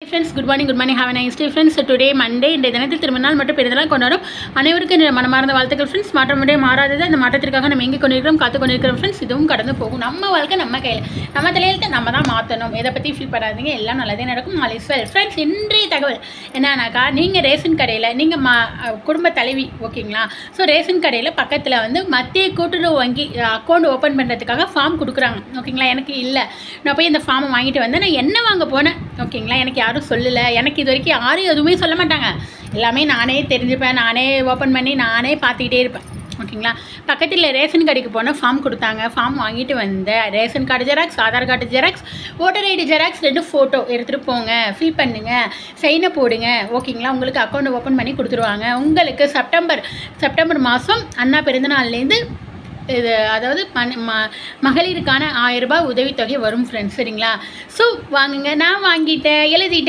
friends good morning good morning have nice day friends today Monday இன்றைய தினத்தில் திருமணநாள் மற்றும் பிறந்தநாள் கொண்டாடும் அனைவருக்கும் என்னுடைய மனமார்ந்த வாழ்த்துக்கள் ஃப்ரெண்ட்ஸ் மாற்றமுடைய மாறாதது அந்த மாற்றத்திற்காக நம்ம எங்கே கொண்டிருக்கிறோம் காத்து கொண்டிருக்கிறோம் ஃப்ரெண்ட்ஸ் இதுவும் கடந்து போகும் நம்ம வாழ்க்கை நம்ம கையில் நம்ம தலையெழுத்து நம்ம தான் மாற்றணும் எதை பற்றி ஃபீல் பண்ணாதீங்க எல்லாம் நல்லதே நடக்கும் ஆல் இஸ் வெல் ஃப்ரெண்ட்ஸ் இன்றைய தகவல் என்னன்னாக்கா நீங்கள் ரேஷன் கடையில் நீங்கள் மா குடும்ப தலைவி ஓகேங்களா ஸோ ரேஷன் கடையில் பக்கத்தில் வந்து மத்திய கூட்டுறவு வங்கி அக்கௌண்ட் ஓப்பன் பண்ணுறதுக்காக ஃபார்ம் கொடுக்குறாங்க ஓகேங்களா எனக்கு இல்லை நான் போய் இந்த ஃபார்மை வாங்கிட்டு வந்தேன் நான் என்ன வாங்க போனேன் ஓகேங்களா எனக்கு யாரும் சொல்லலை எனக்கு இது வரைக்கும் யாரும் எதுவுமே சொல்ல மாட்டாங்க எல்லாமே நானே தெரிஞ்சுப்பேன் நானே ஓப்பன் பண்ணி நானே பார்த்துக்கிட்டே இருப்பேன் ஓகேங்களா பக்கத்தில் ரேஷன் கடைக்கு போனால் ஃபார்ம் கொடுத்தாங்க ஃபார்ம் வாங்கிட்டு வந்தேன் ration card xerox Aadhaar card xerox voter ID xerox ரெண்டு ஃபோட்டோ எடுத்துகிட்டு போங்க ஃபில் பண்ணுங்கள் சைனை போடுங்க ஓகேங்களா உங்களுக்கு அக்கௌண்ட் ஓப்பன் பண்ணி கொடுத்துருவாங்க உங்களுக்கு செப்டம்பர் செப்டம்பர் மாதம் அண்ணா பிறந்தநாள்லேருந்து இது அதாவது மன ம மகளிருக்கான ஆயிரம் ரூபாய் உதவித்தொகை வரும் ஃப்ரெண்ட்ஸ் சரிங்களா ஸோ வாங்குங்க நான் வாங்கிட்டேன் எழுதிட்டேன்